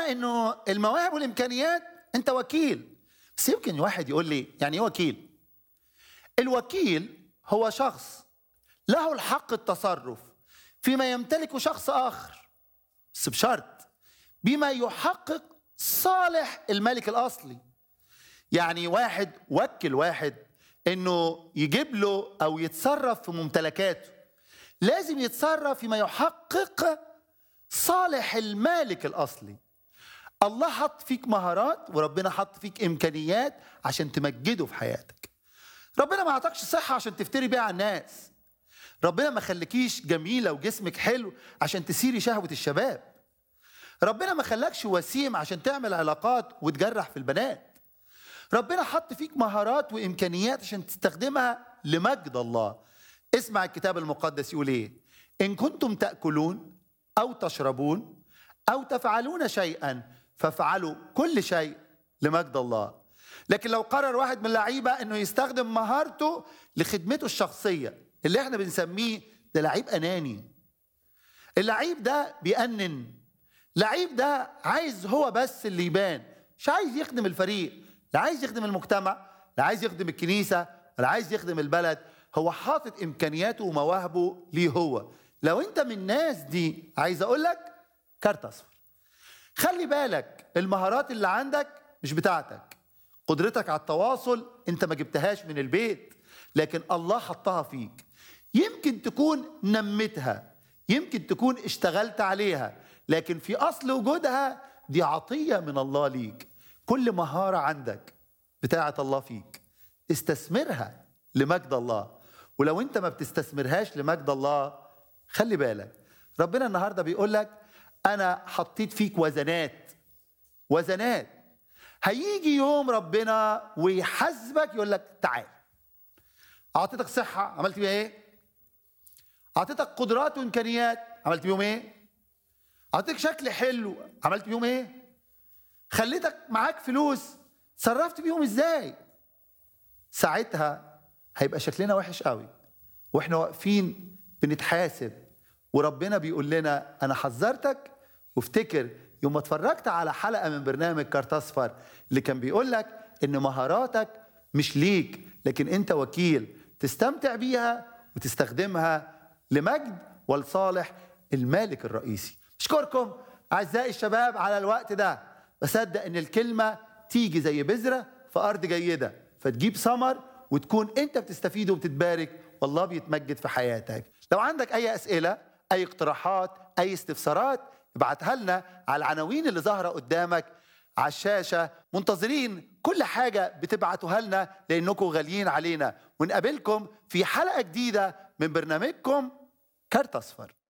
قلنا انه المواهب والامكانيات انت وكيل بس يمكن واحد يقول لي يعني ايه وكيل الوكيل هو شخص له الحق التصرف فيما يمتلكه شخص اخر بس بشرط بما يحقق صالح الملك الاصلي يعني واحد وكل واحد انه يجيب له او يتصرف في ممتلكاته لازم يتصرف فيما يحقق صالح المالك الاصلي الله حط فيك مهارات وربنا حط فيك امكانيات عشان تمجده في حياتك ربنا ما اعطاكش صحه عشان تفتري بيها على الناس ربنا ما خليكيش جميله وجسمك حلو عشان تثيري شهوه الشباب ربنا ما خلاكش وسيم عشان تعمل علاقات وتجرح في البنات ربنا حط فيك مهارات وامكانيات عشان تستخدمها لمجد الله اسمع الكتاب المقدس يقول ايه ان كنتم تاكلون او تشربون او تفعلون شيئا فافعلوا كل شيء لمجد الله لكن لو قرر واحد من اللعيبه انه يستخدم مهارته لخدمته الشخصيه اللي احنا بنسميه ده لعيب اناني اللعيب ده بيأنن لعيب ده عايز هو بس اللي يبان مش عايز يخدم الفريق لا عايز يخدم المجتمع لا عايز يخدم الكنيسة ولا عايز يخدم البلد هو حاطط إمكانياته ومواهبه ليه هو لو أنت من الناس دي عايز أقول لك كارت أصفر خلي بالك المهارات اللي عندك مش بتاعتك قدرتك على التواصل أنت ما جبتهاش من البيت لكن الله حطها فيك يمكن تكون نمتها يمكن تكون اشتغلت عليها لكن في أصل وجودها دي عطية من الله ليك كل مهارة عندك بتاعة الله فيك استثمرها لمجد الله ولو انت ما بتستثمرهاش لمجد الله خلي بالك ربنا النهاردة بيقول لك أنا حطيت فيك وزنات وزنات هيجي يوم ربنا ويحاسبك يقول لك تعال أعطيتك صحة عملت بيها إيه؟ أعطيتك قدرات وإمكانيات عملت بيهم إيه؟ أعطيتك شكل حلو عملت بيهم إيه؟ خليتك معاك فلوس صرفت بيهم ازاي ساعتها هيبقى شكلنا وحش قوي واحنا واقفين بنتحاسب وربنا بيقول لنا انا حذرتك وافتكر يوم ما اتفرجت على حلقه من برنامج كارت اصفر اللي كان بيقول لك ان مهاراتك مش ليك لكن انت وكيل تستمتع بيها وتستخدمها لمجد ولصالح المالك الرئيسي اشكركم اعزائي الشباب على الوقت ده بصدق ان الكلمه تيجي زي بذره في ارض جيده فتجيب ثمر وتكون انت بتستفيد وبتتبارك والله بيتمجد في حياتك لو عندك اي اسئله اي اقتراحات اي استفسارات ابعتها لنا على العناوين اللي ظاهره قدامك على الشاشه منتظرين كل حاجه بتبعتوها لنا لانكم غاليين علينا ونقابلكم في حلقه جديده من برنامجكم كارت اصفر